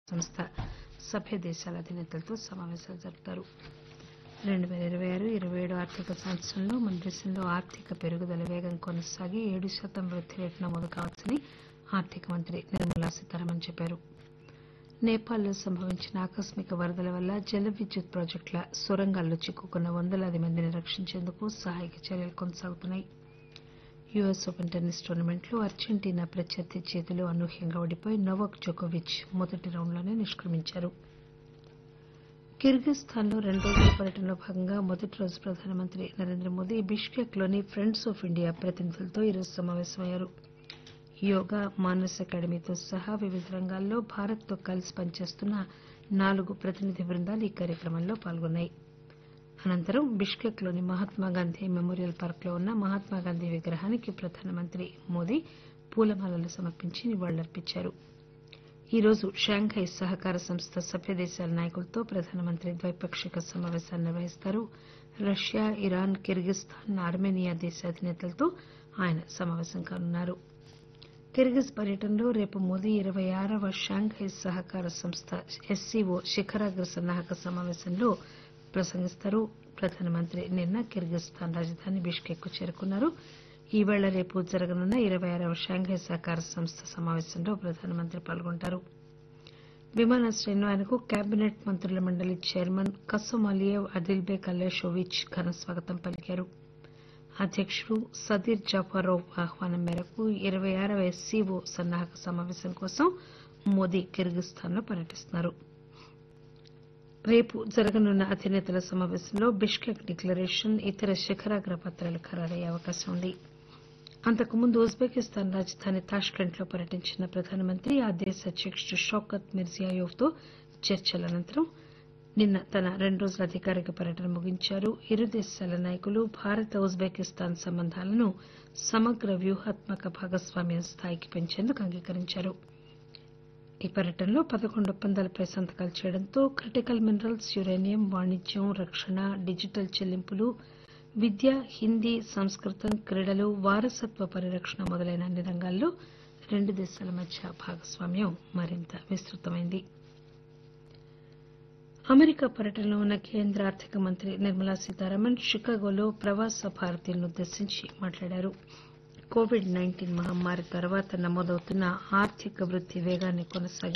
సంస్థ సభ్య దేశాల అధినేతలతో సమావేశాలు జరుపుతారు రెండు పేల ఇరవై ఆరు ఇరవై ఏడు ఆర్థిక సంవత్సరంలో మన దేశంలో ఆర్థిక పెరుగుదల వేగం కొనసాగి ఏడు శాతం వృద్ది రేటు నమోదు కావచ్చని ఆర్థిక మంత్రి నిర్మలా సీతారామన్ చెప్పారు నేపాల్లో సంభవించిన ఆకస్మిక వరదల వల్ల జల విద్యుత్ ప్రాజెక్టుల సొరంగాల్లో చిక్కుకున్న వందలాది మందిని రక్షించేందుకు సహాయక చర్యలు కొనసాగుతున్నాయి యుఎస్ ఓపెన్ టెన్నిస్ టోర్నమెంట్లో అర్జెంటీనా ప్రత్యర్థి చేతిలో అనూహ్యంగా ఓడిపోయి నోవాక్ జోకోవిచ్ మొదటి రౌండ్లోనే నిష్క్రమించారు కిర్గిస్థాన్ లో రెండు రోజుల పర్యటనలో భాగంగా మొదటి రోజు ప్రధానమంత్రి నరేంద్ర మోదీ బిష్కెక్ లోని ఫ్రెండ్స్ ఆఫ్ ఇండియా ప్రతినిధులతో ఈరోజు సమావేశమయ్యారు యోగా మానస్ అకాడమీతో సహా వివిధ రంగాల్లో భారత్ తో కలిసి పనిచేస్తున్న నాలుగు ప్రతినిధి బృందాలు ఈ కార్యక్రమంలో పాల్గొన్నాయి అనంతరం బిష్కెక్ లోని మహాత్మాగాంధీ మెమోరియల్ పార్క్ లో ఉన్న మహాత్మాగాంధీ విగ్రహానికి ప్రధానమంత్రి మోదీ పూలమాలలు సమర్పించి నివాళులర్పించారు ఈ రోజు షాంఘై సహకార సంస్థ సభ్య దేశాల నాయకులతో ప్రధానమంత్రి ద్వైపాక్షిక సమావేశాన్ని నిర్వహిస్తారు రష్యా ఇరాన్ కిర్గిస్థాన్ ఆర్మేనియా దేశ అధినేతలతో ఆయన సమావేశం కానున్నారు కిర్గిజ్ పర్యటనలో రేపు మోదీ ఇరవై ఆరవ షాంఘై సహకార సంస్థ ఎస్సీఓ శిఖరాగ్ర సన్నాహక సమావేశంలో ప్రసంగిస్తారు ప్రధానమంత్రి నిన్న కిర్గిస్థాన్ రాజధాని బిష్కెక్ కు చేరుకున్నారు ఈవేళ రేపు జరగనున్న ఇరవై ఆరవ షాంఘై సహకార సంస్థ సమావేశంలో ప్రధానమంత్రి పాల్గొంటారు విమానాశ్రయంలో ఆయనకు కేబినెట్ మంత్రుల మండలి చైర్మన్ కసోమాలియేవ్ అదిల్బేక్ అల్లేషోవిచ్ ఘన స్వాగతం పలికారు అధ్యకుడు సదీర్ జాఫరోవ్ ఆహ్వానం మేరకు ఇరవై ఆరవ ఎస్సీఓ సన్నాహక సమావేశం కోసం మోదీ కిర్గిస్థాన్ లో పర్యటిస్తున్నారు రేపు జరగనున్న అధినేతల సమావేశంలో బిష్కెక్ డిక్లరేషన్ ఇతర శిఖరాగ్ర పత్రాలు ఖరారయ్యే అవకాశం ఉంది అంతకుముందు ఉజ్బెకిస్తాన్ రాజధాని తాష్కెంట్ లో పర్యటించిన ప్రధానమంత్రి ఆ దేశ అధ్యకుడు షౌకత్ మిర్జియాయోవ్ తో చర్చల అనంతరం నిన్న తన రెండు రోజుల అధికారిక పర్యటన ముగించారు ఇరు దేశాల నాయకులు భారత్ ఉజ్బెకిస్తాన్ సంబంధాలను సమగ్ర వ్యూహాత్మక భాగస్వామ్యం స్థాయికి పెంచేందుకు అంగీకరించారు ఈ పర్యటనలో పదకొండు ఒప్పందాలపై సంతకాలు చేయడంతో క్రిటికల్ మినరల్స్ యురేనియం వాణిజ్యం రక్షణ డిజిటల్ చెల్లింపులు విద్య హిందీ సంస్కృతం క్రీడలు వారసత్వ పరిరక్షణ మొదలైన అన్ని రంగాల్లో రెండు దేశాల మధ్య భాగస్వామ్యం మరింత విస్తృతమైంది అమెరికా పర్యటనలో ఉన్న కేంద్ర ఆర్థిక మంత్రి నిర్మలా సీతారామన్ షికాగోలో ప్రవాస భారతీయులను ఉద్దేశించి మాట్లాడారు కోవిడ్ నైన్టీన్ మహమ్మారి తర్వాత నమోదవుతున్న ఆర్థిక వృద్ది వేగాన్ని కొనసాగి